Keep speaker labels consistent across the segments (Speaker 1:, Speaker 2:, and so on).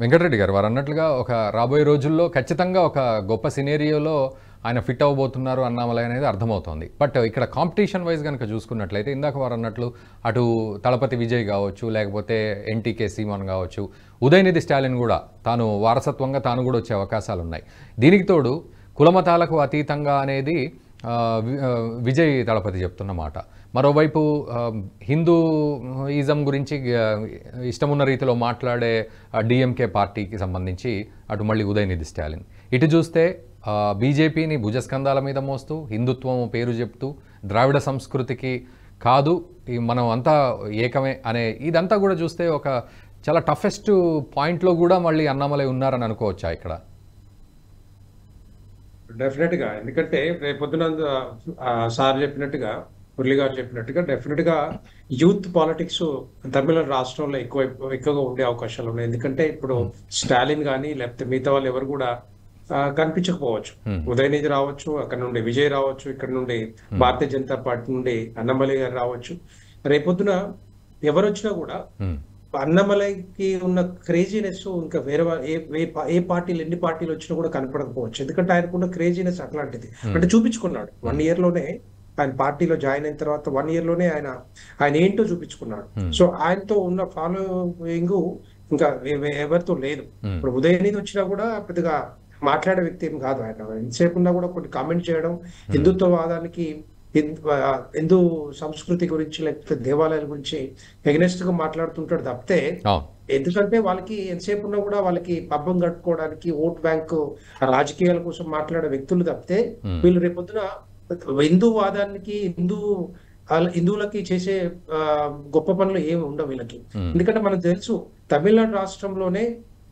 Speaker 1: వెంకటరెడ్డి గారు వారు అన్నట్లుగా ఒక రాబోయే రోజుల్లో ఖచ్చితంగా ఒక గొప్ప సినేరియోలో ఆయన ఫిట్ అవ్వబోతున్నారు అన్నామలై అనేది అర్థమవుతోంది బట్ ఇక్కడ కాంపిటీషన్ వైజ్ కనుక చూసుకున్నట్లయితే ఇందాక వారు అన్నట్లు అటు తలపతి విజయ్ కావచ్చు లేకపోతే ఎన్టీకే సీమాన్ కావచ్చు ఉదయనిధి స్టాలిన్ కూడా తాను వారసత్వంగా తాను కూడా వచ్చే అవకాశాలు ఉన్నాయి దీనికి తోడు కులమతాలకు అతీతంగా అనేది ఆ, వి- ఆ, విజయ్ దళపతి చెప్తున్న మాట మరోవైపు ఆ, హిందూ ఈజం గురించి ఆ, ఇష్టమున్న రీతిలో మాట్లాడే డిఎంకే పార్టీకి సంబంధించి అటు మళ్ళీ ఉదయనిధి స్టాలిన్ ఇటు చూస్తే ఆ, బీజేపీని భుజస్కంధాల మీద మోస్తూ హిందుత్వం పేరు చెప్తూ ద్రావిడ సంస్కృతికి కాదు ఈ మనం అంతా ఏకమే అనే ఇదంతా కూడా చూస్తే ఒక చాలా టఫెస్ట్ పాయింట్లో కూడా మళ్ళీ అన్నామలై ఉన్నారని అనుకోవచ్చా ఇక్కడ
Speaker 2: డెఫినెట్ గా ఎందుకంటే రేపొద్దున ఆ, సార్ చెప్పినట్టుగా మురళి గారు చెప్పినట్టుగా డెఫినెట్ గా యూత్ పాలిటిక్స్ తమిళ రాష్ట్రంలో ఎక్కువ ఎక్కువగా ఉండే అవకాశాలు ఉన్నాయి ఎందుకంటే ఇప్పుడు స్టాలిన్ కానీ లేకపోతే మిగతా వాళ్ళు ఎవరు కూడా ఆ, కనిపించకపోవచ్చు ఉదయనిధి రావచ్చు అక్కడ నుండి విజయ్ రావచ్చు ఇక్కడ నుండి భారతీయ జనతా పార్టీ నుండి అన్నమల్లి గారు రావచ్చు రేపొద్దున ఎవరు వచ్చినా కూడా
Speaker 1: ఉమ్,
Speaker 2: అన్నమలైకి ఉన్న క్రేజీనెస్ ఇంకా వేరే వా- ఏ ఏ పా- ఏ పార్టీలు ఎన్ని పార్టీలు వచ్చినా కూడా కనపడకపోవచ్చు ఎందుకంటే ఆయనకున్న క్రేజీనెస్ అట్లాంటిది అంటే చూపించుకున్నాడు వన్ ఇయర్ లోనే ఆయన పార్టీలో జాయిన్ అయిన తర్వాత వన్ ఇయర్ లోనే ఆయన ఆయన ఏంటో చూపించుకున్నాడు సో ఆయనతో ఉన్న ఫాలోయింగ్ ఇంకా ఎ- ఎ- ఎవరితో లేదు ఇప్పుడు ఉదయనిధి వచ్చినా కూడా పెద్దగా మాట్లాడే వ్యక్తి ఏం కాదు ఆయన ఎంతసేపు ఉన్నా కూడా కొన్ని కామెంట్ చేయడం హిందుత్వవాదానికి హిందూ ఆ, హిందూ సంస్కృతి గురించి లేకపోతే దేవాలయాల గురించి ఎగనెస్ట్ గా మాట్లాడుతుంటాడు తప్పితే
Speaker 1: అవును
Speaker 2: ఎందుకంటే వాళ్ళకి ఎంతసేపు ఉన్నా కూడా వాళ్ళకి పబ్బం కట్టుకోవడానికి ఓట్ బ్యాంక్ రాజకీయాల కోసం మాట్లాడే వ్యక్తులు తప్పితే వీళ్ళు రేపొద్దున హిందూ వాదానికి హిందూ వాళ్ళ- హిందువులకి చేసే ఆ, గొప్ప పనులు ఏమి ఉండవు వీళ్ళకి ఎందుకంటే మనకు తెలుసు తమిళనాడు రాష్ట్రంలోనే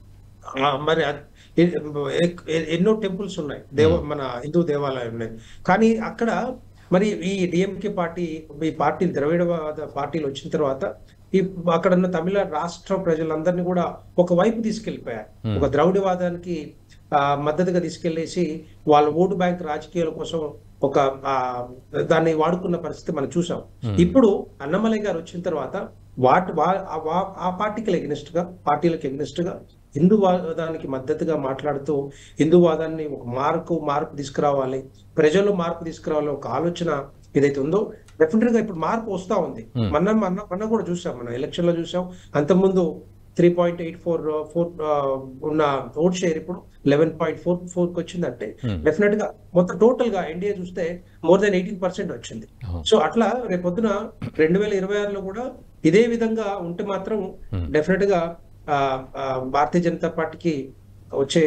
Speaker 2: ఆ, మరి అ- ఎ- ఎ- ఎన్నో టెంపుల్స్ ఉన్నాయి దేవ మన హిందూ దేవాలయాలు ఉన్నాయి కానీ అక్కడ మరి ఈ డిఎంకే పార్టీ ఈ పార్టీ ద్రవిడవాద పార్టీలు వచ్చిన తర్వాత ఈ అక్కడ ఉన్న తమిళ రాష్ట్ర ప్రజలందరినీ కూడా ఒక వైపు తీసుకెళ్లిపోయారు ఒక ద్రవిడవాదానికి ఆ, మద్దతుగా తీసుకెళ్లేసి వాళ్ళ ఓటు బ్యాంక్ రాజకీయాల కోసం ఒక ఆ, దాన్ని వాడుకున్న పరిస్థితి మనం చూసాం ఇప్పుడు అన్నమలై గారు వచ్చిన తర్వాత వాటి వా- ఆ వా- ఆ పార్టీకి ఎగ్నెస్ట్ గా పార్టీలకు ఎగ్నెస్ట్ గా హిందూ వాదానికి మద్దతుగా మాట్లాడుతూ హిందూ వాదాన్ని ఒక మార్పు మార్పు తీసుకురావాలి ప్రజల్లో మార్పు తీసుకురావాలి ఒక ఆలోచన ఏదైతే ఉందో డెఫినెట్ గా ఇప్పుడు మార్పు వస్తా ఉంది మొన్న మొన్న మొన్న కూడా చూసాం మనం ఎలక్షన్ లో చూసాం అంతకుముందు three point eight four four ఉన్న ఓట్ షేర్ ఇప్పుడు లెవెన్ పాయింట్ ఫోర్ ఫోర్ కి వచ్చిందంటే డెఫినెట్ గా మొత్తం టోటల్ గా ఇండియా చూస్తే మోర్ దెన్ ఎయిటీన్ పర్సెంట్ వచ్చింది సో అట్లా రేపొద్దున రెండు వేల ఇరవై ఆరులో కూడా ఇదే విధంగా ఉంటే మాత్రం డెఫినెట్ గా ఆ, ఆ, భారతీయ జనతా పార్టీకి వచ్చే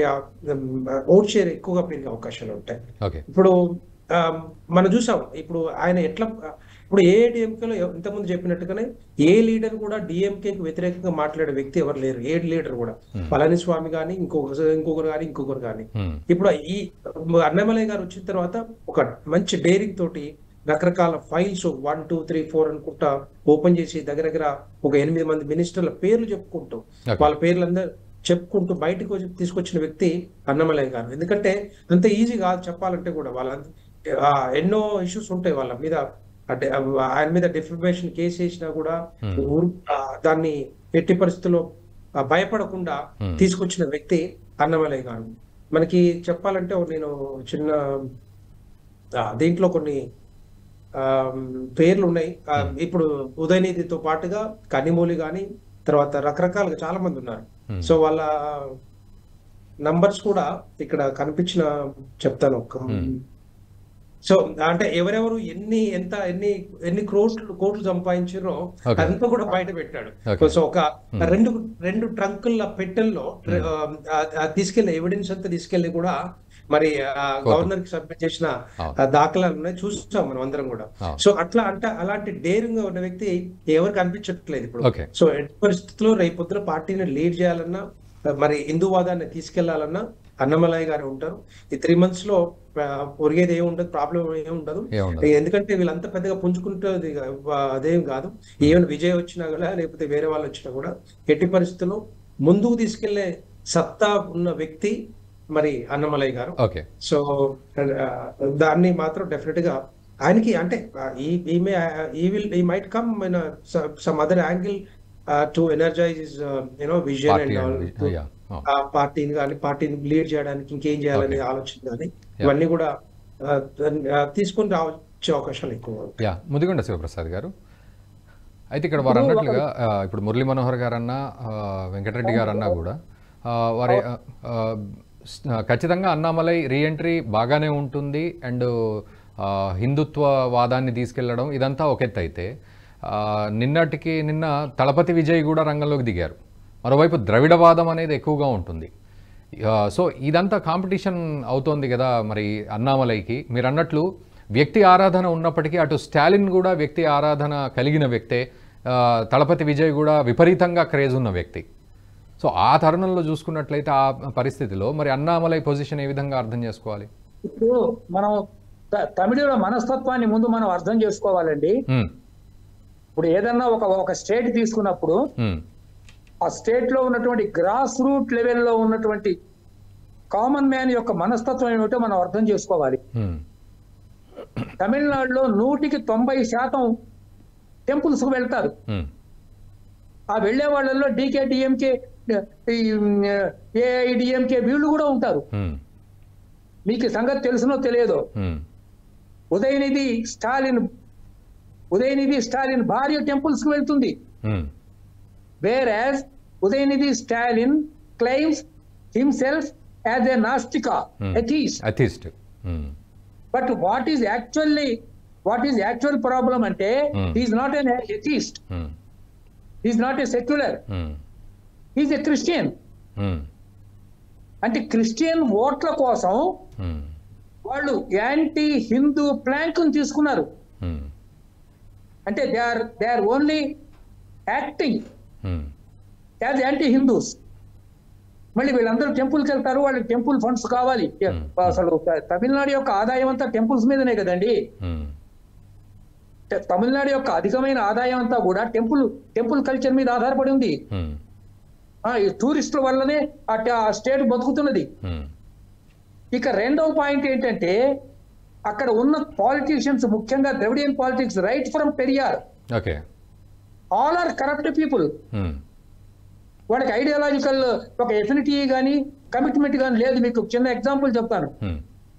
Speaker 2: ఓట్ షేర్ ఎక్కువగా పెరిగే అవకాశాలు ఉంటాయి
Speaker 1: ఓకే
Speaker 2: ఇప్పుడు ఆ, మనం చూసాం ఇప్పుడు ఆయన ఎట్లా ఇప్పుడు ఏ డిఎంకేలో ఇంతకుముందు చెప్పినట్టుగానే ఏ లీడర్ కూడా డిఎంకేకి వ్యతిరేకంగా మాట్లాడే వ్యక్తి ఎవరు లేరు ఏ లీడర్ కూడా పళనిస్వామి కానీ ఇంకొక ఇంకొకరు కానీ ఇంకొకరు కానీ
Speaker 1: ఉమ్,
Speaker 2: ఇప్పుడు ఈ అన్నమలై గారు వచ్చిన తర్వాత ఒక మంచి డేరింగ్ తోటి రకరకాల files one two three four అనుకుంటా ఓపెన్ చేసి దగ్గర దగ్గర ఒక ఎనిమిది మంది మినిస్టర్ల పేర్లు చెప్పుకుంటూ
Speaker 1: Okay.
Speaker 2: వాళ్ళ పేర్లందరూ చెప్పుకుంటూ బయటకు వచ్చి తీసుకొచ్చిన వ్యక్తి అన్నమలై గారు ఎందుకంటే అంత ఈజీ కాదు చెప్పాలంటే కూడా వాళ్ళ ఆ, ఎన్నో ఇష్యూస్ ఉంటాయి వాళ్ళ మీద అంటే ఆ, ఆయన మీద డిఫర్మేషన్ కేసు వేసినా కూడా ఊరు ఆ, దాన్ని ఎట్టి పరిస్థితుల్లో ఆ, భయపడకుండా తీసుకొచ్చిన వ్యక్తి అన్నమలై గారు మనకి చెప్పాలంటే ఓ నేను చిన్న ఆ, దీంట్లో కొన్ని ఆ, పేర్లు ఉన్నాయి ఆ, ఇప్పుడు ఉదయనిధితో పాటుగా కనిమూలి గాని తర్వాత రకరకాలుగా చాలా మంది ఉన్నారు సో వాళ్ళ నంబర్స్ కూడా ఇక్కడ కనిపించిన చెప్తాను ఒక సో అంటే ఎవరెవరు ఎన్ని ఎంత ఎన్ని ఎన్ని కోట్లు కోట్లు సంపాదించారో
Speaker 1: Okay.
Speaker 2: అదంతా కూడా బయట పెట్టాడు
Speaker 1: Okay.
Speaker 2: సో ఒక రెండు రెండు ట్రంకుల పెట్టెల్లో ఆ, ఆ తీసుకెళ్లి ఎవిడెన్స్ అంతా తీసుకెళ్లి కూడా మరి గవర్నర్ కి సబ్మిట్ చేసిన
Speaker 1: అవును.
Speaker 2: ఆ, దాఖలాలు ఉన్నాయి చూస్తాం మనం అందరం కూడా
Speaker 1: అవును.
Speaker 2: సో అట్లా అంటే అలాంటి డేరింగ్ గా ఉన్న వ్యక్తి ఎవరు కనిపించట్లేదు ఇప్పుడు
Speaker 1: Okay.
Speaker 2: సో ఎట్టి పరిస్థితుల్లో రేపు పొద్దున పార్టీని లీడ్ చేయాలన్నా మరి హిందూవాదాన్ని తీసుకెళ్లాలన్నా అన్నమలయ్య గారు ఉంటారు ఈ త్రీ మంత్స్ లో ఆ, ఒరిగేది ఏమి ఉండదు ప్రాబ్లం ఏమి ఉండదు
Speaker 1: ఏముండదు
Speaker 2: ఎందుకంటే వీళ్ళంతా పెద్దగా పుంజుకుంటుంది ఆ, అదేం కాదు ఈవెన్ విజయ్ వచ్చినా కూడా లేకపోతే వేరే వాళ్ళు వచ్చినా కూడా ఎట్టి పరిస్థితుల్లో ముందుకు తీసుకెళ్లే సత్తా ఉన్న వ్యక్తి మరి అన్నమలయ్య గారు
Speaker 1: ఓకే
Speaker 2: సో ఆ, దాన్ని మాత్రం డెఫినెట్ గా ఆయనకి అంటే ఆ, ఈ ఈమె ఈ విల్ ఈ might come in some other angle to energize you know vision
Speaker 1: party
Speaker 2: and all
Speaker 1: and- yeah, అవును.
Speaker 2: ఆ పార్టీని కానీ పార్టీని లీడ్ చేయడానికి ఇంకేం చేయాలనే ఆలోచన కానీ ఇవన్నీ కూడా ఆ, దాన్ని, ఆ, తీసుకొని రావచ్చే అవకాశాలు ఎక్కువ ఉంటాయి.
Speaker 1: యా ముదిగొండ శివప్రసాద్ గారు అయితే ఇక్కడ వారు అన్నట్లుగా ఆ, ఇప్పుడు మురళీ మనోహర్ గారు అన్నా ఆ, వెంకటరెడ్డి గారు అన్నా కూడా ఆ, వారి ఆ, ఆ, స్- ఆ, ఖచ్చితంగా అన్నామలై రీఎంట్రీ బాగానే ఉంటుంది అండ్ ఆ, హిందుత్వ వాదాన్ని తీసుకెళ్లడం ఇదంతా ఒక ఎత్తు అయితే ఆ, నిన్నటికి నిన్న తలపతి విజయ్ కూడా రంగంలోకి దిగారు మరోవైపు ద్రవిడవాదం అనేది ఎక్కువగా ఉంటుంది ఆ, సో ఇదంతా కాంపిటీషన్ అవుతోంది కదా మరి అన్నామలైకి మీరు అన్నట్లు వ్యక్తి ఆరాధన ఉన్నప్పటికీ అటు స్టాలిన్ కూడా వ్యక్తి ఆరాధన కలిగిన వ్యక్తే ఆ, తలపతి విజయ్ కూడా విపరీతంగా క్రేజ్ ఉన్న వ్యక్తి సో ఆ తరుణంలో చూసుకున్నట్లయితే ఆ పరిస్థితిలో మరి అన్నామలై పొజిషన్ ఏ విధంగా అర్థం చేసుకోవాలి
Speaker 3: ఇప్పుడు మనం త- తమిళుల మనస్తత్వాన్ని ముందు మనం అర్థం చేసుకోవాలండి
Speaker 1: ఉమ్,
Speaker 3: ఇప్పుడు ఏదన్నా ఒక ఒక స్టేట్ తీసుకున్నప్పుడు
Speaker 1: ఉమ్,
Speaker 3: ఆ స్టేట్ లో ఉన్నటువంటి గ్రాస్ రూట్ లెవెల్లో ఉన్నటువంటి కామన్ మ్యాన్ యొక్క మనస్తత్వం ఏమిటో మనం అర్థం చేసుకోవాలి
Speaker 1: ఉమ్,
Speaker 3: తమిళనాడులో నూటికి తొంభై శాతం టెంపుల్స్ కు వెళ్తారు
Speaker 1: ఉమ్,
Speaker 3: ఆ వెళ్లే వాళ్ళల్లో డీకే డిఎంకే ఏఐడిఎంకే వీళ్ళు కూడా ఉంటారు
Speaker 1: ఉమ్,
Speaker 3: మీకు ఈ సంగతి తెలుసునో తెలియదో
Speaker 1: ఉమ్,
Speaker 3: ఉదయనిధి స్టాలిన్ ఉదయనిధి స్టాలిన్ భార్య టెంపుల్స్ కు వెళ్తుంది
Speaker 1: um,
Speaker 3: where as Udhayanidhi Stalin claims himself as a నాస్టికా
Speaker 1: Hmm.
Speaker 3: Atheist
Speaker 1: atheist um,
Speaker 3: but what is actually what is actual problem అంటే
Speaker 1: Hmm.
Speaker 3: Is not an atheist
Speaker 1: um,
Speaker 3: is not a secular
Speaker 1: um,
Speaker 3: is a Christian
Speaker 1: um,
Speaker 3: అంటే Christian ఓట్ల కోసం
Speaker 1: ఉమ్,
Speaker 3: వాళ్ళు anti Hindu Planck తీసుకున్నారు
Speaker 1: um,
Speaker 3: అంటే they are they are only acting
Speaker 1: um,
Speaker 3: as anti Hindus మళ్ళీ వీళ్ళందరూ టెంపుల్కి వెళ్తారు వాళ్ళకి టెంపుల్ ఫండ్స్ కావాలి అసలు త- తమిళనాడు యొక్క ఆదాయం అంతా టెంపుల్స్ మీదనే కదండి
Speaker 1: ఉమ్,
Speaker 3: త- తమిళనాడు యొక్క అధికమైన ఆదాయం అంతా కూడా టెంపుల్ టెంపుల్ కల్చర్ మీద ఆధారపడి ఉంది
Speaker 1: ఉమ్,
Speaker 3: ఆ, ఈ టూరిస్టుల వల్లనే ఆ ట- ఆ స్టేట్ బతుకుతున్నది
Speaker 1: ఉమ్,
Speaker 3: ఇక రెండవ పాయింట్ ఏంటంటే అక్కడ ఉన్న పాలిటీషియన్స్ ముఖ్యంగా Dravidian politics right from Periyar
Speaker 1: okay
Speaker 3: all are corrupt people
Speaker 1: um,
Speaker 3: వాళ్ళకి ఐడియాలజికల్ ఒక ఎఫినిటీ కానీ కమిట్మెంట్ కానీ లేదు మీకు చిన్న ఎగ్జాంపుల్ చెప్తాను
Speaker 1: ఉమ్,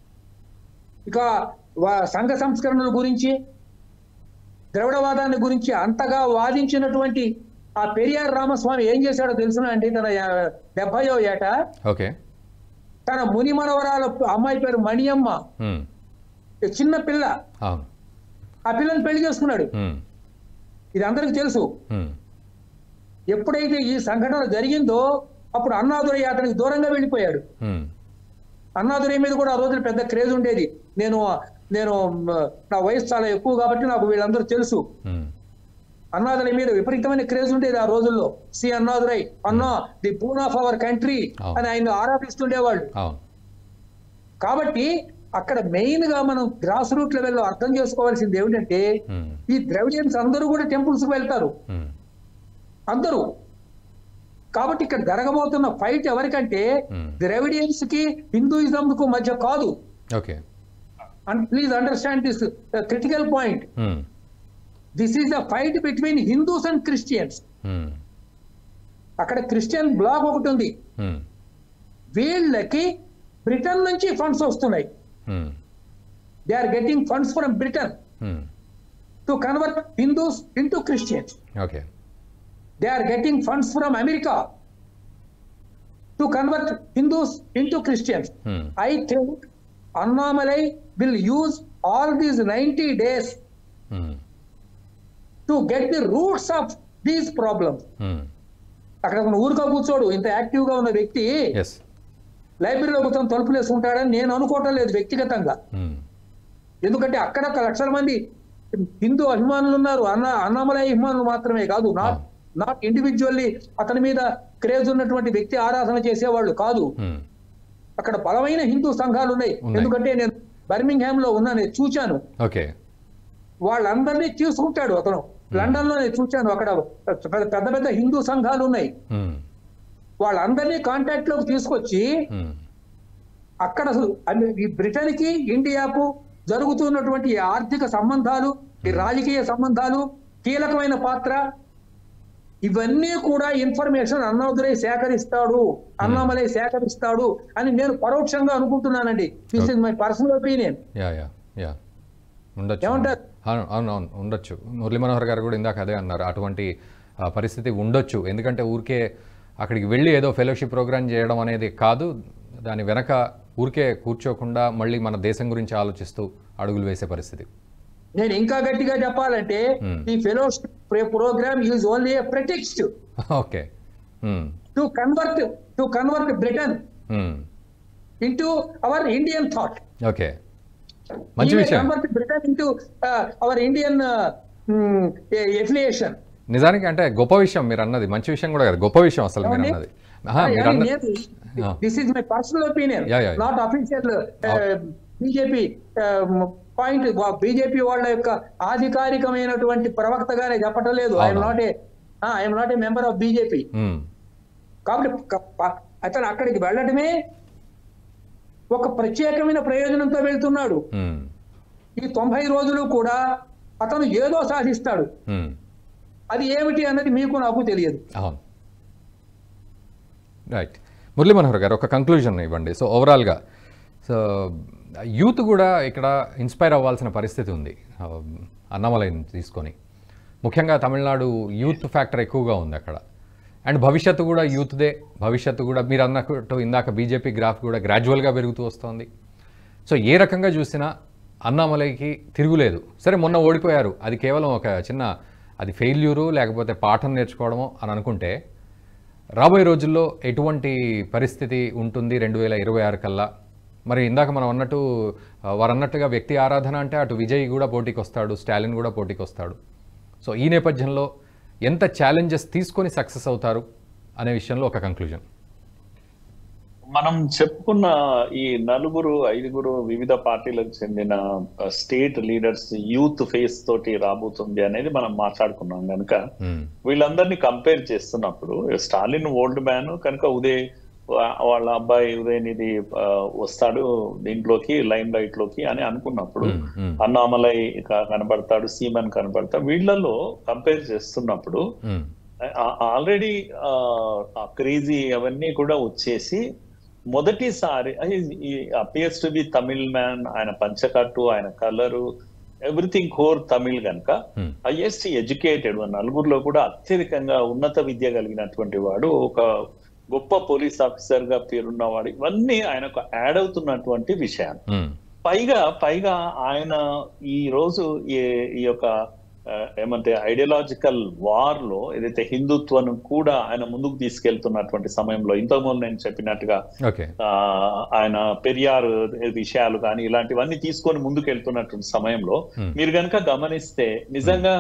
Speaker 3: ఇక వా- సంఘ సంస్కరణల గురించి ద్రవిడవాదాన్ని గురించి అంతగా వాదించినటువంటి ఆ పెరియార్ రామస్వామి ఏం చేశాడో తెలుసునా అండి తన యా- డెబ్బయో ఏట
Speaker 1: ఓకే
Speaker 3: తన ముని మనవరాల అమ్మాయి పేరు మణియమ్మ
Speaker 1: ఉమ్,
Speaker 3: చిన్న పిల్ల
Speaker 1: అవును
Speaker 3: ఆ పిల్లని పెళ్లి చేసుకున్నాడు
Speaker 1: ఉమ్,
Speaker 3: ఇది అందరికి తెలుసు
Speaker 1: ఉమ్,
Speaker 3: ఎప్పుడైతే ఈ సంఘటన జరిగిందో అప్పుడు అన్నాదురయ్య అతనికి దూరంగా వెళ్ళిపోయాడు
Speaker 1: ఉమ్,
Speaker 3: అన్నాదురయ్య మీద కూడా ఆ రోజున పెద్ద క్రేజ్ ఉండేది నేను నేను మ, నా వయసు చాలా ఎక్కువ కాబట్టి నాకు వీళ్ళందరూ తెలుసు
Speaker 1: ఉమ్,
Speaker 3: అన్నాదురయ్య మీద విపరీతమైన క్రేజ్ ఉండేది ఆ రోజుల్లో C Annadurai Anna the boon of our country
Speaker 1: అవును.
Speaker 3: అని ఆయన ఆరాధిస్తుండేవాళ్ళు
Speaker 1: అవును
Speaker 3: కాబట్టి అక్కడ మెయిన్ గా మనం గ్రాస్ రూట్ లెవెల్లో అర్థం చేసుకోవాల్సింది ఏమిటంటే
Speaker 1: ఉమ్,
Speaker 3: ఈ ద్రవిడియన్స్ అందరూ కూడా టెంపుల్స్ కు వెళ్తారు
Speaker 1: ఉమ్,
Speaker 3: అందరూ కాబట్టి ఇక్కడ జరగబోతున్న ఫైట్ ఎవరికంటే
Speaker 1: Hmm.
Speaker 3: ద్రవిడియన్స్ కి హిందూయిజం కు మధ్య కాదు
Speaker 1: okay
Speaker 3: and please understand this critical point
Speaker 1: um,
Speaker 3: this is the fight between Hindus and Christians
Speaker 1: um,
Speaker 3: అక్కడ క్రిస్టియన్ బ్లాక్ ఒకటి ఉంది
Speaker 1: ఉమ్,
Speaker 3: వీళ్ళకి బ్రిటన్ నుంచి ఫండ్స్ వస్తున్నాయి
Speaker 1: um,
Speaker 3: they are getting funds from Britain
Speaker 1: um,
Speaker 3: to convert Hindus into Christians
Speaker 1: okay
Speaker 3: they are getting funds from America to convert Hindus into Christians.
Speaker 1: Um,
Speaker 3: I think Annamalai will use all these 90 days
Speaker 1: um,
Speaker 3: to get the roots of these problems.
Speaker 1: Um,
Speaker 3: అక్కడ మన ఊరికా కూర్చోడు ఇంత active గా ఉన్న వ్యక్తి
Speaker 1: yes
Speaker 3: లైబ్రరీలో కూర్చొని తలుపులు వేసుకుంటాడని నేను అనుకోవటం లేదు వ్యక్తిగతంగా
Speaker 1: ఉమ్,
Speaker 3: ఎందుకంటే అక్కడ ఒక లక్షల మంది హిందూ అభిమానులు ఉన్నారు అన్న అన్నామలై అభిమానులు మాత్రమే కాదు నాట్ నాట్ ఇండివిజువల్లీ అతని మీద క్రేజ్ ఉన్నటువంటి వ్యక్తి ఆరాధన చేసేవాళ్ళు కాదు
Speaker 1: ఉమ్,
Speaker 3: అక్కడ బలమైన హిందూ సంఘాలు ఉన్నాయి
Speaker 1: ఉన్నాయి.
Speaker 3: ఎందుకంటే నేను బర్మింగ్హామ్ లో ఉన్నా నేను చూచాను
Speaker 1: ఓకే
Speaker 3: వాళ్ళందరినీ తీసుకుంటాడు అతను లండన్ లో నేను చూచాను అక్కడ పెద్ద పెద్ద పెద్ద హిందూ సంఘాలు ఉన్నాయి
Speaker 1: ఉమ్,
Speaker 3: వాళ్ళందరినీ కాంటాక్ట్ లోకి తీసుకొచ్చి
Speaker 1: ఉమ్,
Speaker 3: అక్కడ అసలు అన్ని ఈ బ్రిటన్ కి ఇండియాకు జరుగుతున్నటువంటి ఈ ఆర్థిక సంబంధాలు ఈ రాజకీయ సంబంధాలు కీలకమైన పాత్ర ఇవన్నీ కూడా ఇన్ఫర్మేషన్ అన్నాదురై సేకరిస్తాడు అన్నామలై సేకరిస్తాడు అని నేను పరోక్షంగా అనుకుంటున్నానండి this is my personal opinion
Speaker 1: yeah yeah yeah ఉండొచ్చు
Speaker 3: ఏమంటారు?
Speaker 1: అవును అవును అవును ఉండొచ్చు మురళీ మనోహర్ గారు కూడా ఇందాక అదే అన్నారు అటువంటి ఆ, పరిస్థితి ఉండొచ్చు ఎందుకంటే ఊరికే అక్కడికి వెళ్ళి ఏదో ఫెలోషిప్ ప్రోగ్రామ్ చేయడం అనేది కాదు దాని వెనక ఊరికే కూర్చోకుండా మళ్ళీ మన దేశం గురించి ఆలోచిస్తూ అడుగులు వేసే పరిస్థితి
Speaker 3: నేను ఇంకా గట్టిగా చెప్పాలంటే
Speaker 1: Hmm.
Speaker 3: ఈ fellowship program use only a pretext
Speaker 1: okay um,
Speaker 3: to convert to convert Britain
Speaker 1: um,
Speaker 3: into our Indian thought
Speaker 1: okay మంచి విషయం
Speaker 3: convert Britain into our Indian affiliation
Speaker 1: నిజానికి అంటే గొప్ప విషయం మీరు అన్నది మంచి విషయం కూడా కాదు గొప్ప విషయం అసలు మీరు అన్నది ఆహా, మీరు అన్నది ఆ.
Speaker 3: This is my personal opinion
Speaker 1: Yeah, yeah, yeah.
Speaker 3: Not official BJP point BJP వాళ్ళ యొక్క ఆధికారికమైనటువంటి ప్రవక్తగానే చెప్పటం లేదు ఐఎమ్
Speaker 1: అవునా.
Speaker 3: Not a I'm not a member of BJP
Speaker 1: um,
Speaker 3: కాబట్టి క- ప- అతను అక్కడికి వెళ్ళడమే ఒక ప్రత్యేకమైన ప్రయోజనంతో వెళ్తున్నాడు
Speaker 1: ఉమ్,
Speaker 3: ఈ తొంభై రోజులు కూడా అతను ఏదో సాధిస్తాడు
Speaker 1: ఉమ్.
Speaker 3: అది ఏమిటి అన్నది మీకు నాకు తెలియదు
Speaker 1: అవును రైట్ మురళీ మనోహర్ గారు ఒక కంక్లూజన్ ఇవ్వండి సో ఓవరాల్గా సో యూత్ కూడా ఇక్కడ ఇన్స్పైర్ అవ్వాల్సిన పరిస్థితి ఉంది ఆ, అన్నమలైని తీసుకొని ముఖ్యంగా తమిళనాడు యూత్ ఫ్యాక్టర్ ఎక్కువగా ఉంది అక్కడ అండ్ భవిష్యత్తు కూడా యూత్దే భవిష్యత్తు కూడా మీరు అన్నట్టు ఇందాక బీజేపీ గ్రాఫ్ కూడా గ్రాడ్యువల్గా పెరుగుతూ వస్తుంది సో ఏ రకంగా చూసినా అన్నామలైకి తిరుగులేదు సరే మొన్న ఓడిపోయారు అది కేవలం ఒక చిన్న అది ఫెయిల్యూరు లేకపోతే పాఠం నేర్చుకోవడమో అని అనుకుంటే రాబోయే రోజుల్లో ఎటువంటి పరిస్థితి ఉంటుంది రెండు వేల ఇరవై ఆరు కల్లా మరి ఇందాక మనం అన్నట్టు ఆ, వారు అన్నట్టుగా వ్యక్తి ఆరాధన అంటే అటు విజయ్ కూడా పోటీకి వస్తాడు స్టాలిన్ కూడా పోటీకి వస్తాడు సో ఈ నేపథ్యంలో ఎంత ఛాలెంజెస్ తీసుకొని సక్సెస్ అవుతారు అనే విషయంలో ఒక కంక్లూజన్
Speaker 4: మనం చెప్పుకున్న ఈ నలుగురు ఐదుగురు వివిధ పార్టీలకు చెందిన స్టేట్ లీడర్స్ యూత్ ఫేస్ తోటి రాబోతుంది అనేది మనం మాట్లాడుకున్నాం కనుక వీళ్ళందరినీ కంపేర్ చేస్తున్నప్పుడు స్టాలిన్ ఓల్డ్ మ్యాన్ కనుక ఉదయ్ వా- వాళ్ళ అబ్బాయి ఉదయనిధి ఆ, వస్తాడు దీంట్లోకి లైమ్ లైట్ లోకి అని అనుకున్నప్పుడు అన్నామలై క- కనబడతాడు సీమన్ కనబడతాడు వీళ్ళలో కంపేర్ చేస్తున్నప్పుడు ఆల్రెడీ క్రేజీ అవన్నీ కూడా వచ్చేసి మొదటిసారి appears to be Tamil man ఆయన పంచకట్టు ఆయన కలరు ఎవ్రీథింగ్ కోర్ తమిళ్ కనుక హైయెస్ట్ ఎడ్యుకేటెడ్ నలుగురిలో కూడా అత్యధికంగా ఉన్నత విద్య కలిగినటువంటి వాడు ఒక గొప్ప పోలీస్ ఆఫీసర్ గా పేరున్నవాడు ఇవన్నీ ఆయనకు యాడ్ అవుతున్నటువంటి విషయాలు పైగా పైగా ఆయన ఈ రోజు ఈ ఈ యొక్క ఆ, ఏమంటే ఐడియాలజికల్ వార్ లో ఏదైతే హిందుత్వం కూడా ఆయన ముందుకు తీసుకెళ్తున్నటువంటి సమయంలో ఇంతకుముందు నేను చెప్పినట్టుగా
Speaker 1: ఓకే
Speaker 4: ఆ, ఆయన పెరియార్ విషయాలు కానీ ఇలాంటివన్నీ తీసుకొని ముందుకు వెళ్తున్నటువంటి సమయంలో
Speaker 1: Hmm.
Speaker 4: మీరు కనుక గమనిస్తే నిజంగా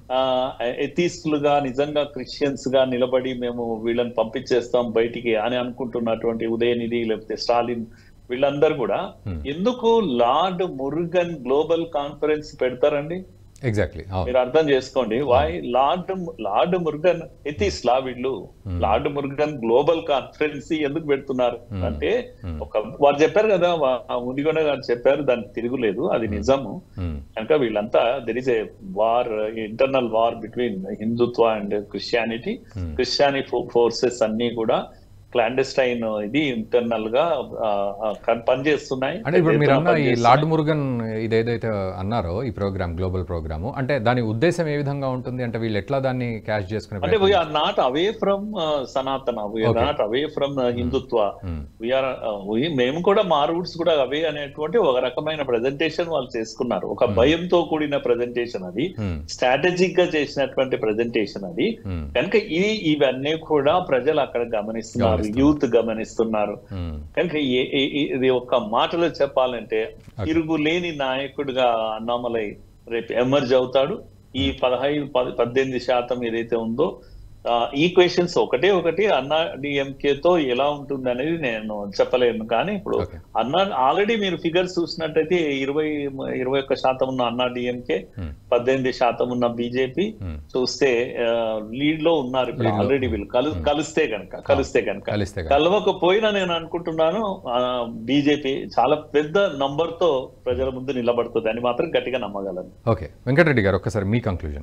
Speaker 4: ఎథీస్టులుగా నిజంగా క్రిస్టియన్స్ గా నిలబడి మేము వీళ్ళని పంపించేస్తాం బయటికి అని అనుకుంటున్నటువంటి ఉదయనిధి లేకపోతే స్టాలిన్ వీళ్ళందరూ కూడా
Speaker 1: Hmm.
Speaker 4: ఎందుకు లార్డ్ మురుగన్ గ్లోబల్ కాన్ఫరెన్స్ పెడతారండి
Speaker 1: ఎగ్జాక్ట్లీ అవును
Speaker 4: మీరు అర్థం చేసుకోండి వై లార్డ్ లార్డ్ మురుగన్ ఎథిస్ లా వీళ్ళు లార్డ్ మురుగన్ గ్లోబల్ కాన్ఫరెన్స్ ఎందుకు పెడుతున్నారు
Speaker 1: Hmm.
Speaker 4: అంటే
Speaker 1: Hmm.
Speaker 4: ఒక వారు చెప్పారు కదా వా- ఆ ముదిగొండ గారు చెప్పారు దానికి తిరుగులేదు అది నిజము
Speaker 1: Hmm.
Speaker 4: కనుక వీళ్ళంతా there is a war internal war between Hindutva and Christianity
Speaker 1: Hmm.
Speaker 4: Christian forces అన్ని కూడా క్లాండెస్టైన్ ఇది ఇంటర్నల్ గా ఆ, ఆ, కన్- పనిచేస్తున్నాయి
Speaker 1: అంటే ఇప్పుడు మీరు అన్న ఈ
Speaker 4: పనిచేస్తున్నాయి.
Speaker 1: లార్డ్ మురుగన్ ఇదేదైతే అన్నారో ఈ ప్రోగ్రామ్ గ్లోబల్ ప్రోగ్రామ్ అంటే దాని ఉద్దేశం ఏ విధంగా ఉంటుంది అంటే వీళ్ళు ఎట్లా దాన్ని క్యాష్ చేసుకునే
Speaker 4: అంటే
Speaker 1: ప్రయత్నం
Speaker 4: we are not away from Sanatana we are
Speaker 1: Okay.
Speaker 4: Not away from Hindutva
Speaker 1: Hmm.
Speaker 4: We are మేము కూడా మా రూట్స్ కూడా అవే అనేటువంటి ఒక రకమైన ప్రజెంటేషన్ వాళ్ళు చేసుకున్నారు ఒక భయంతో కూడిన ప్రజెంటేషన్ అది
Speaker 1: Hmm.
Speaker 4: స్ట్రాటజిక్ గా చేసినటువంటి ప్రజెంటేషన్ అది
Speaker 1: Hmm.
Speaker 4: కనుక ఇది ఇవన్నీ కూడా ప్రజలు అక్కడ గమనిస్తున్నారు
Speaker 1: గమనిస్తున్నారు.
Speaker 4: యూత్ గమనిస్తున్నారు
Speaker 1: Hmm.
Speaker 4: కనుక ఏ- ఏ- ఏ- ఇది ఒక మాటలో చెప్పాలంటే తిరుగులేని నాయకుడిగా అన్నామలై రేపు ఎమర్జ్ అవుతాడు ఈ పదహైదు పద- పద్దెనిమిది శాతం ఏదైతే ఉందో ఈక్వేషన్స్ ఒకటే ఒకటి అన్నా డిఎంకే తో ఎలా ఉంటుంది అనేది నేను చెప్పలేను కానీ ఇప్పుడు
Speaker 1: Okay.
Speaker 4: అన్నా ఆల్రెడీ మీరు ఫిగర్స్ చూసినట్టయితే ఇరవై ఇరవై ఒక్క శాతం ఉన్న అన్నా డిఎంకే
Speaker 1: Hmm.
Speaker 4: పద్దెనిమిది శాతం ఉన్న బీజేపీ
Speaker 1: Hmm.
Speaker 4: చూస్తే లీడ్ లో ఉన్నారు ఇప్పుడు
Speaker 1: Lead లో.
Speaker 4: ఆల్రెడీ వీళ్ళు కలు కలిస్తే కనుక కలిస్తే కనుక
Speaker 1: కలిస్తే కనుక.
Speaker 4: కలవకపోయినా నేను అనుకుంటున్నాను బీజేపీ చాలా పెద్ద నంబర్ తో ప్రజల ముందు నిలబడుతుంది అని మాత్రం గట్టిగా నమ్మగలను
Speaker 1: ఓకే వెంకటరెడ్డి గారు ఒక్కసారి మీ కంక్లూజన్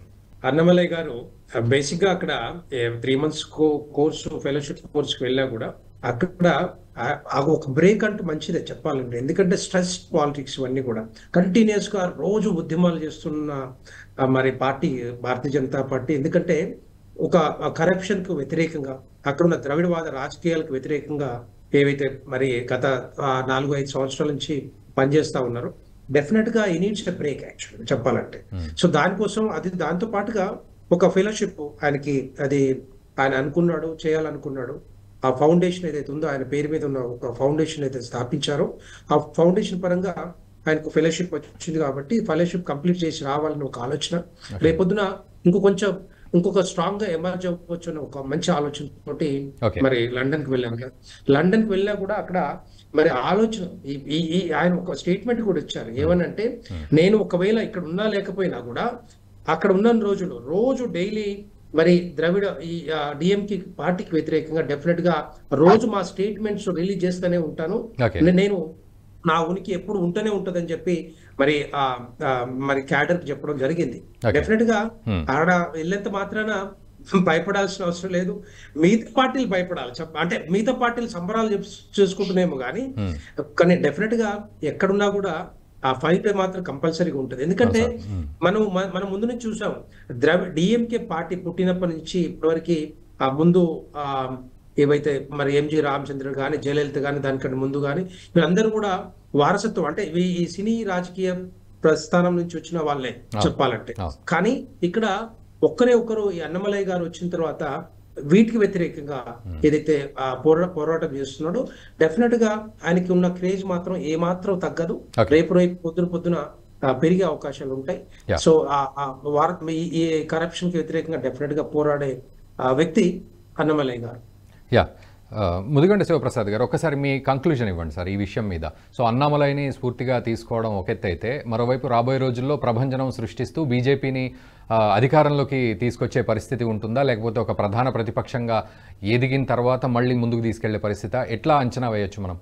Speaker 2: అన్నమలై గారు బేసిక్ గా అక్కడ త్రీ మంత్స్ కోర్సు ఫెలోషిప్ కోర్సుకి వెళ్ళా కూడా అక్కడ ఆ- ఆ ఒక బ్రేక్ అంటూ మంచిదే చెప్పాలంటే ఎందుకంటే స్ట్రెస్ పాలిటిక్స్ ఇవన్నీ కూడా కంటిన్యూస్ గా రోజు ఉద్యమాలు చేస్తున్న ఆ, మరి పార్టీ భారతీయ జనతా పార్టీ ఎందుకంటే ఒక కరప్షన్ కు వ్యతిరేకంగా అక్కడ ఉన్న ద్రవిడవాద రాజకీయాలకు వ్యతిరేకంగా ఏవైతే మరి గత ఆ, నాలుగు ఐదు సంవత్సరాల నుంచి పనిచేస్తా ఉన్నారు డెఫినెట్ గా ఈ నీడ్స్ బ్రేక్ యాక్చువల్ చెప్పాలంటే సో దానికోసం అది దాంతో పాటుగా ఒక ఫెలోషిప్ ఆయనకి అది ఆయన అనుకున్నాడు చేయాలనుకున్నాడు ఆ ఫౌండేషన్ ఏదైతే ఉందో ఆయన పేరు మీద ఉన్న ఒక ఫౌండేషన్ అయితే స్థాపించారో ఆ ఫౌండేషన్ పరంగా ఆయనకు ఫెలోషిప్ వచ్చింది కాబట్టి ఫెలోషిప్ కంప్లీట్ చేసి రావాలని ఒక ఆలోచన రేపొద్దున ఇంకో కొంచెం ఇంకొక స్ట్రాంగ్ గా ఎమర్జ్ అవ్వచ్చు అనే ఒక మంచి ఆలోచన తోటి
Speaker 1: Okay.
Speaker 2: మరి లండన్ కి వెళ్ళాను కదా లండన్ కి వెళ్ళా కూడా అక్కడ మరి ఆలోచన ఈ- ఈ ఈ ఆయన ఒక స్టేట్మెంట్ కూడా ఇచ్చారు ఏమనంటే నేను ఒకవేళ ఇక్కడ ఉన్నా లేకపోయినా కూడా అక్కడ ఉన్న రోజులు రోజు డైలీ మరి ద్రవిడ ఈ డిఎంకి పార్టీకి వ్యతిరేకంగా డెఫినెట్ గా రోజు మా స్టేట్మెంట్స్ రిలీజ్ చేస్తూనే ఉంటాను
Speaker 1: Okay.
Speaker 2: నే- నేను నా ఉనికి ఎప్పుడు ఉంటూనే ఉంటదని చెప్పి మరి ఆ ఆ, మరి క్యాడర్ కి చెప్పడం జరిగింది
Speaker 1: Okay.
Speaker 2: డెఫినెట్ గా
Speaker 1: Hmm.
Speaker 2: ఆడ వెళ్ళేంత మాత్రాన భయపడాల్సిన అవసరం లేదు మిగతా పార్టీలు భయపడాలి చెప్ప- అంటే మిగతా పార్టీలు సంబరాలు చేస్- చేసుకుంటున్నామో కానీ
Speaker 1: Hmm.
Speaker 2: కానీ డెఫినెట్ గా ఎక్కడున్నా కూడా ఆ ఫైట్ మాత్రం కంపల్సరీగా ఉంటుంది ఎందుకంటే
Speaker 1: Hmm.
Speaker 2: మనం మ- మనం ముందు నుంచి చూసాం ద్రవి డిఎంకే పార్టీ పుట్టినప్పటి నుంచి ఇప్పటివరకు ఆ ముందు ఆ ఏవైతే మరి ఎంజి రామచంద్ర గాని జయలలిత గాని దానికంటే ముందు గాని వీళ్ళందరూ కూడా వారసత్వం అంటే ఈ ఈ సినీ రాజకీయ ప్రస్థానం నుంచి వచ్చిన వాళ్ళే చెప్పాలంటే
Speaker 1: అవును.
Speaker 2: కానీ ఇక్కడ ఒక్కరే ఒక్కరు ఈ అన్నమలయ్య గారు వచ్చిన తర్వాత వీటికి వ్యతిరేకంగా ఏదైతే ఆ పోరా పోరాటం చేస్తున్నాడో డెఫినెట్ గా ఆయనకి ఉన్న క్రేజ్ మాత్రం ఏ మాత్రం తగ్గదు
Speaker 1: Okay.
Speaker 2: రేపు రేపు పొద్దున పొద్దున ఆ, పెరిగే అవకాశాలు ఉంటాయి
Speaker 1: Yeah.
Speaker 2: సో ఆ- ఆ వార- ఈ- ఈ కరప్షన్ కి వ్యతిరేకంగా డెఫినెట్ గా పోరాడే ఆ, వ్యక్తి అన్నమలయ్య గారు
Speaker 1: యా ఆ, ముదిగొండ శివప్రసాద్ గారు ఒకసారి మీ కంక్లూజన్ ఇవ్వండి సార్ ఈ విషయం మీద సో అన్నామలైని స్ఫూర్తిగా తీసుకోవడం ఒక ఎత్తు అయితే మరోవైపు రాబోయే రోజుల్లో ప్రభంజనం సృష్టిస్తూ బీజేపీని అధికారంలోకి తీసుకొచ్చే పరిస్థితి ఉంటుందా లేకపోతే ఒక ప్రధాన ప్రతిపక్షంగా ఎదిగిన తర్వాత మళ్ళీ ముందుకు తీసుకెళ్లే పరిస్థితి ఎట్లా అంచనా వేయొచ్చు మనం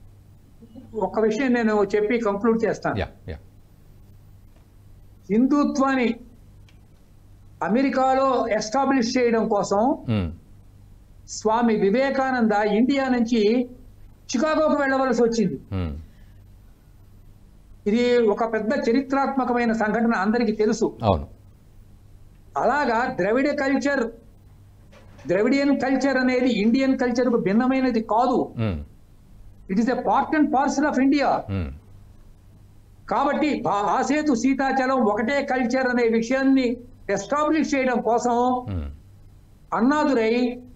Speaker 3: ఒక విషయం నేను చెప్పి కంక్లూడ్ చేస్తాను
Speaker 1: యా యా
Speaker 3: హిందుత్వాన్ని అమెరికాలో ఎస్టాబ్లిష్ చేయడం కోసం
Speaker 1: మ్మ్.
Speaker 3: స్వామి వివేకానంద ఇండియా నుంచి చికాగోకు వెళ్ళవలసి వచ్చింది
Speaker 1: మ్మ్.
Speaker 3: ఇది ఒక పెద్ద చరిత్రాత్మకమైన సంఘటన అందరికీ తెలుసు
Speaker 1: అవును
Speaker 3: అలాగా ద్రవిడ కల్చర్ ద్రవిడియన్ కల్చర్ అనేది ఇండియన్ కల్చర్ కు భిన్నమైనది కాదు
Speaker 1: మ్మ్.
Speaker 3: It is a part and parcel of India
Speaker 1: మ్మ్.
Speaker 3: కాబట్టి ఆ- ఆసేతు సీతాచలం ఒకటే కల్చర్ అనే విషయాన్ని ఎస్టాబ్లిష్ చేయడం కోసం
Speaker 1: మ్మ్.
Speaker 3: అన్నాదురై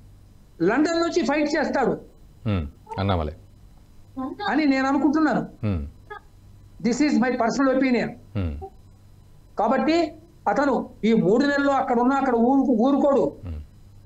Speaker 3: లండన్ నుంచి ఫైట్ చేస్తాడు
Speaker 1: మ్మ్. అన్నామలై
Speaker 3: అని నేను అనుకుంటున్నాను
Speaker 1: మ్మ్.
Speaker 3: This is my personal opinion
Speaker 1: మ్మ్.
Speaker 3: కాబట్టి అతను ఈ మూడు నెలలు అక్కడ ఉన్న అక్కడ ఊరు ఊరుకోడు
Speaker 1: మ్మ్.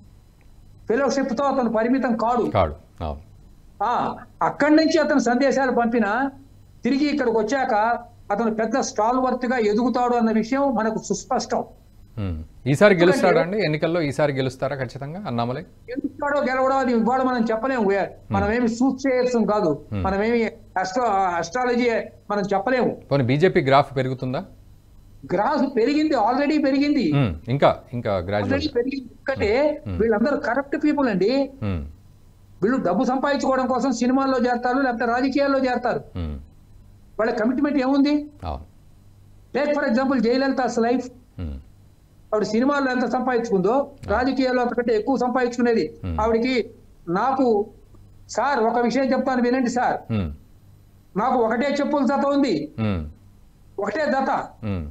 Speaker 3: ఫెలోషిప్ తో అతను పరిమితం కాడు
Speaker 1: కాడు అవును
Speaker 3: ఆ అక్కడి నుంచి అతను సందేశాలు పంపినా తిరిగి ఇక్కడికి వచ్చాక అతను పెద్ద స్టాల్ వర్త్ గా ఎదుగుతాడు అన్న విషయం మనకు సుస్పష్టం
Speaker 1: మ్మ్. ఈసారి గెలుస్తాడా అండి ఎన్నికల్లో ఈసారి గెలుస్తారా ఖచ్చితంగా అన్నామలై
Speaker 3: ఎందుకుతాడో గెలవడో అది ఇవాళ మనం చెప్పలేము We are- మనమేమి సూట్ చేయర్సం కాదు మనమేమి అస్ట్రా అస్ట్రాలజీ మనం చెప్పలేము
Speaker 1: పోనీ బీజేపీ గ్రాఫ్ పెరుగుతుందా
Speaker 3: గ్రాస్ పెరిగింది ఆల్రెడీ పెరిగింది
Speaker 1: మ్మ్. ఇంకా ఇంకా గ్రాడ్యువల్
Speaker 3: ఆల్రెడీ పెరిగింది ఎందుకంటే వీళ్ళందరూ కరప్ట్ పీపుల్ అండి
Speaker 1: మ్మ్.
Speaker 3: వీళ్ళు డబ్బు సంపాదించుకోవడం కోసం సినిమాల్లో చేస్తారు లేకపోతే రాజకీయాల్లో చేస్తారు
Speaker 1: మ్మ్.
Speaker 3: వాళ్ళ కమిట్మెంట్ ఏముంది
Speaker 1: అవును
Speaker 3: take for example Jayalalitha's life
Speaker 1: మ్మ్.
Speaker 3: ఆవిడ సినిమాల్లో ఎంత సంపాదించుకుందో రాజకీయాల్లో అంతకంటే ఎక్కువ సంపాదించుకునేది ఆవిడకి నాకు సార్ ఒక విషయం చెప్తాను వినండి సార్
Speaker 1: మ్మ్.
Speaker 3: నాకు ఒకటే చెప్పుల జత ఉంది
Speaker 1: మ్మ్.
Speaker 3: ఒకటే జత
Speaker 1: మ్మ్.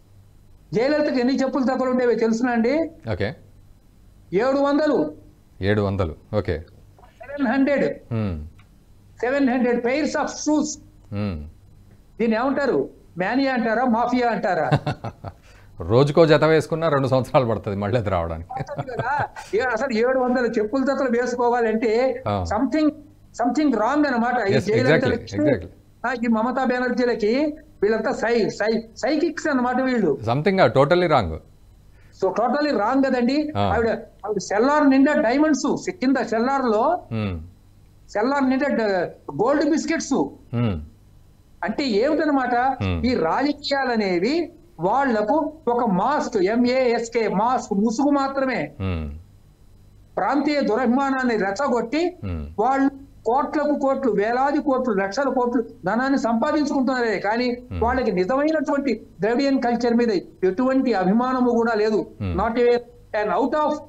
Speaker 3: జయలలితకి ఎన్ని చెప్పుల జతలు ఉండేవి తెలుసునా అండి
Speaker 1: ఓకే
Speaker 3: ఏడు వందలు
Speaker 1: ఏడు వందలు ఓకే
Speaker 3: సెవెన్ హండ్రెడ్
Speaker 1: మ్మ్.
Speaker 3: Seven hundred pairs of shoes
Speaker 1: మ్మ్.
Speaker 3: దీన్ని ఏమంటారు మ్యానియా అంటారా మాఫియా అంటారా
Speaker 1: రోజుకో జత వేసుకున్నా రెండు సంవత్సరాలు పడుతుంది మళ్ళీ అది రావడానికి
Speaker 3: పడుతుంది కదా. ఏ- అసలు ఏడు వందల చెప్పుల జతలు వేసుకోవాలంటే
Speaker 1: ఆ.
Speaker 3: సంథింగ్ సంథింగ్ రాంగ్ అనమాట ఈ
Speaker 1: Yes,
Speaker 3: జయలలితలకి,
Speaker 1: exactly, exactly.
Speaker 3: ఆ, ఈ మమతా బెనర్జీలకి వీళ్ళంతా సై సై సైకిక్స్ అన్నమాట వీళ్ళు
Speaker 1: something totally wrong
Speaker 3: so totally wrong కదండి
Speaker 1: ఆ.
Speaker 3: ఆవిడ ఆవిడ సెల్లార్ నిండా డైమండ్స్ కింద సెల్లార్ లో సెల్లార్ నిండా గోల్డ్ బిస్కెట్స్ అంటే ఏమిటనమాట
Speaker 1: Hmm.
Speaker 3: ఈ రాజకీయాలు అనేవి వాళ్లకు ఒక మాస్క్ ఎంఏఎస్కే మాస్క్ ముసుగు మాత్రమే
Speaker 1: ఉమ్,
Speaker 3: ప్రాంతీయ దురభిమానాన్ని రెచ్చగొట్టి
Speaker 1: ఉమ్,
Speaker 3: వాళ్ళు కోట్లకు కోట్లు వేలాది కోట్లు లక్షల కోట్లు ధనాన్ని సంపాదించుకుంటున్నారే కానీ వాళ్ళకి నిజమైనటువంటి ద్రవిడియన్ కల్చర్ మీద ఎటువంటి అభిమానము కూడా లేదు
Speaker 1: Hmm.
Speaker 3: Not a and out of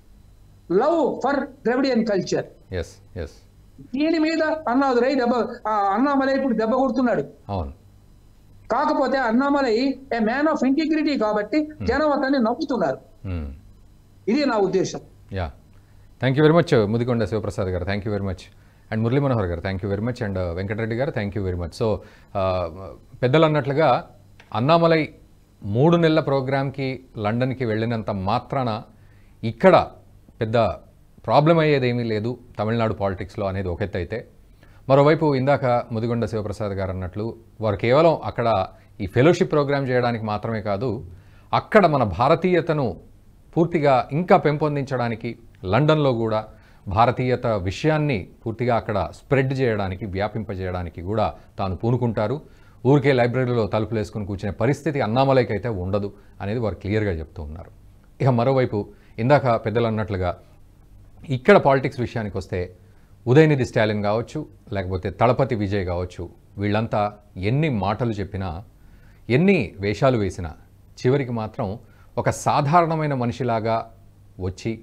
Speaker 3: love for Dravidian culture
Speaker 1: yes yes
Speaker 3: దీని మీద అన్నాదురై దెబ్బ ఆ అన్నామలై ఇప్పుడు దెబ్బ కొడుతున్నాడు
Speaker 1: అవును
Speaker 3: కాకపోతే Annamalai a man of integrity కాబట్టి జనం అతన్ని నమ్ముతున్నారు
Speaker 1: ఉమ్.
Speaker 3: ఇది నా ఉద్దేశం
Speaker 1: yeah thank you very much Mudikonda Sivaprasad గారు thank you very much and Murali Manohar గారు thank you very much and Venkatareddy గారు thank you very much so పెద్దలు అన్నట్లుగా అన్నామలై మూడు నెలల ప్రోగ్రామ్కి లండన్కి వెళ్ళినంత మాత్రాన ఇక్కడ పెద్ద ప్రాబ్లం అయ్యేది ఏమీ లేదు తమిళనాడు పాలిటిక్స్లో అనేది ఒక ఎత్తు అయితే మరోవైపు ఇందాక ముదిగొండ శివప్రసాద్ గారు అన్నట్లు వారు కేవలం అక్కడ ఈ ఫెలోషిప్ ప్రోగ్రామ్ చేయడానికి మాత్రమే కాదు అక్కడ మన భారతీయతను పూర్తిగా ఇంకా పెంపొందించడానికి లండన్లో కూడా భారతీయత విషయాన్ని పూర్తిగా అక్కడ స్ప్రెడ్ చేయడానికి వ్యాపింపజేయడానికి కూడా తాను పూనుకుంటారు ఊరికే లైబ్రరీలో తలుపులు వేసుకుని కూర్చునే పరిస్థితి అన్నామలైకి అయితే ఉండదు అనేది వారు క్లియర్గా చెప్తూ ఉన్నారు ఇక మరోవైపు ఇందాక పెద్దలు అన్నట్లుగా ఇక్కడ పాలిటిక్స్ విషయానికి వస్తే ఉదయనిధి స్టాలిన్ కావచ్చు లేకపోతే తళపతి విజయ్ కావచ్చు వీళ్ళంతా ఎన్ని మాటలు చెప్పినా ఎన్ని వేషాలు వేసినా చివరికి మాత్రం ఒక సాధారణమైన మనిషిలాగా వచ్చి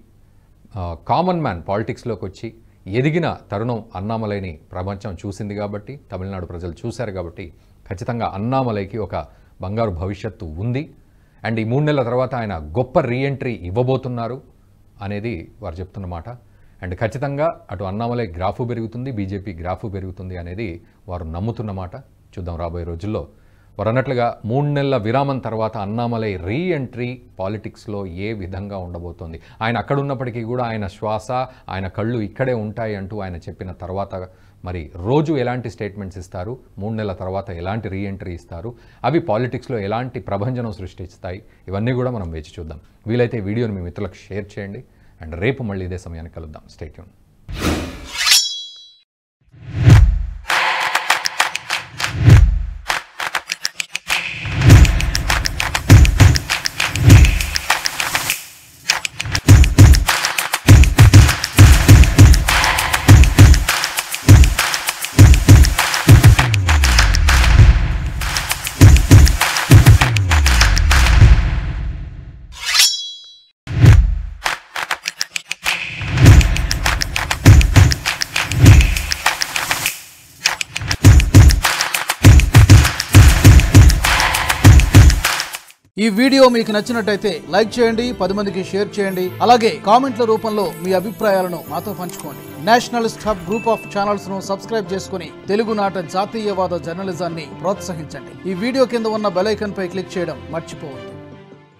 Speaker 1: కామన్ మ్యాన్ పాలిటిక్స్లోకి వచ్చి ఎదిగిన తరుణం అన్నామలైని ప్రపంచం చూసింది కాబట్టి తమిళనాడు ప్రజలు చూశారు కాబట్టి ఖచ్చితంగా అన్నామలైకి ఒక బంగారు భవిష్యత్తు ఉంది అండ్ ఈ మూడు నెలల తర్వాత ఆయన గొప్ప రీఎంట్రీ ఇవ్వబోతున్నారు అనేది వారు చెప్తున్న మాట అండ్ ఖచ్చితంగా అటు అన్నామలై గ్రాఫు పెరుగుతుంది బీజేపీ గ్రాఫు పెరుగుతుంది అనేది వారు నమ్ముతున్న మాట చూద్దాం రాబోయే రోజుల్లో వారు అన్నట్లుగా మూడు నెలల విరామం తర్వాత అన్నామలై రీ ఎంట్రీ పాలిటిక్స్లో ఏ విధంగా ఉండబోతోంది ఆయన అక్కడ ఉన్నప్పటికీ కూడా ఆయన శ్వాస ఆయన కళ్ళు ఇక్కడే ఉంటాయి అంటూ ఆయన చెప్పిన తర్వాత మరి రోజు ఎలాంటి స్టేట్మెంట్స్ ఇస్తారు మూడు నెలల తర్వాత ఎలాంటి రీ ఎంట్రీ ఇస్తారు అవి పాలిటిక్స్లో ఎలాంటి ప్రభంజనం సృష్టిస్తాయి ఇవన్నీ కూడా మనం వేచి చూద్దాం వీలైతే ఈ వీడియోని మీ మిత్రులకు షేర్ చేయండి అండ్ రేపు మళ్ళీ ఇదే సమయానికి కలుద్దాం స్టేట్యూన్
Speaker 5: ఈ వీడియో మీకు నచ్చినట్టయితే లైక్ చేయండి పది మందికి షేర్ చేయండి అలాగే కామెంట్ల రూపంలో మీ అభిప్రాయాలను మాతో పంచుకోండి nationalist hub group of channels ను సబ్స్క్రైబ్ చేసుకుని తెలుగునాట జాతీయవాద జర్నలిజాన్ని ప్రోత్సహించండి ఈ వీడియో కింద ఉన్న బెల్ ఐకాన్ పై క్లిక్ చేయడం మర్చిపోవద్దు